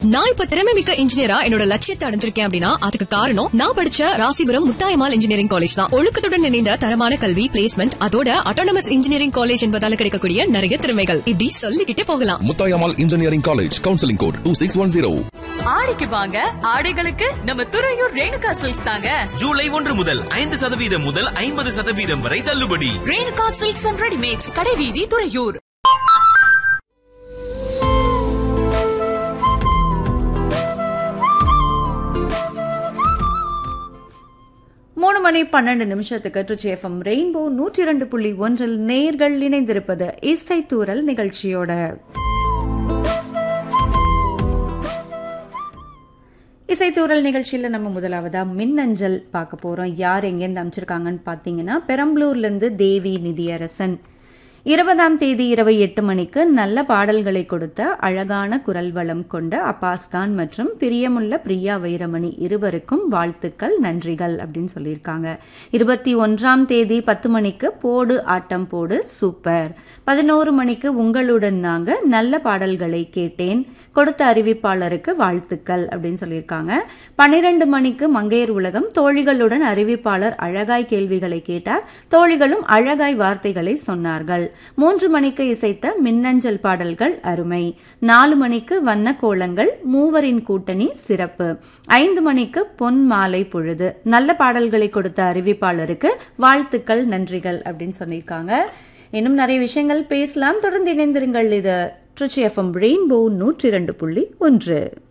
நான் இப்ப திறமை மிக்க இன்ஜினியரா என்னோட லட்சியத்தை அடைஞ்சிருக்கேன் அப்படின்னா அதுக்கு காரணம் நான் படிச்ச ராசிபுரம் முத்தாயமால் இன்ஜினியரிங் காலேஜ் தான் ஒழுக்கத்துடன் இணைந்த தரமான கல்வி பிளேஸ்மெண்ட் அதோட அட்டானமஸ் இன்ஜினியரிங் காலேஜ் என்பதால கிடைக்கக்கூடிய நிறைய திறமைகள் இப்படி சொல்லிக்கிட்டே போகலாம் Muthayammal engineering college counselling code two six one zero ஆடிக்கு வாங்க ஆடைகளுக்கு நம்ம துறையூர் ரேணுகா சில்க்ஸ் தாங்க ஜூலை ஒன்று முதல் ஐந்து சதவீதம் முதல் ஐம்பது சதவீதம் வரை தள்ளுபடி ரேணுகா சில்க்ஸ் அண்ட் ரெடிமேட்ஸ் கடைவீதி துறையூர் மூணு மணி பன்னெண்டு நிமிஷத்துக்கு ட்ரிச்சி எஃப்எம் ரெயின்போ நூற்றி இரண்டு புள்ளி ஒன்றில் நேர்கள் இணைந்திருப்பது இசைத்தூரல் நிகழ்ச்சியோட இசைத்தூரல் நிகழ்ச்சியில் நம்ம முதலாவதா மின்னஞ்சல் பார்க்க போகிறோம் யார் எங்கேருந்து அமைச்சிருக்காங்கன்னு பார்த்தீங்கன்னா பெரம்பலூர்லேருந்து தேவி நிதியரசன் இருபதாம் தேதி இரவு எட்டு மணிக்கு நல்ல பாடல்களை கொடுத்த அழகான குரல் வளம் கொண்ட அப்பாஸ்கான் மற்றும் பிரியமுள்ள பிரியா வைரமணி இருவருக்கும் வாழ்த்துக்கள் நன்றிகள் அப்படின்னு சொல்லியிருக்காங்க இருபத்தி ஒன்றாம் தேதி பத்து மணிக்கு போடு ஆட்டம் போடு சூப்பர் பதினோரு மணிக்கு உங்களுடன் நாங்க நல்ல பாடல்களை கேட்டேன் கொடுத்த அறிவிப்பாளருக்கு வாழ்த்துக்கள் அப்படின்னு சொல்லியிருக்காங்க பன்னிரண்டு மணிக்கு மங்கையர் உலகம் தோழிகளுடன் அறிவிப்பாளர் அழகாய் கேள்விகளை கேட்டார் தோழிகளும் அழகாய் வார்த்தைகளை சொன்னார்கள் மூன்று மணிக்கு இசைத்த மின்னஞ்சல் பாடல்கள் அருமை நாலு மணிக்கு வண்ண கோலங்கள் மூவரின் கூட்டணி சிறப்பு ஐந்து மணிக்கு பொன் மாலை பொழுது நல்ல பாடல்களை கொடுத்த அறிவிப்பாளருக்கு வாழ்த்துக்கள் நன்றிகள் அப்படின்னு சொல்லியிருக்காங்க இன்னும் நிறைய விஷயங்கள் பேசலாம் தொடர்ந்து இணைந்திருங்கள் இது ட்ரிச்சி எஃப்எம் ரெயின்போ நூற்றி இரண்டு புள்ளி ஒன்று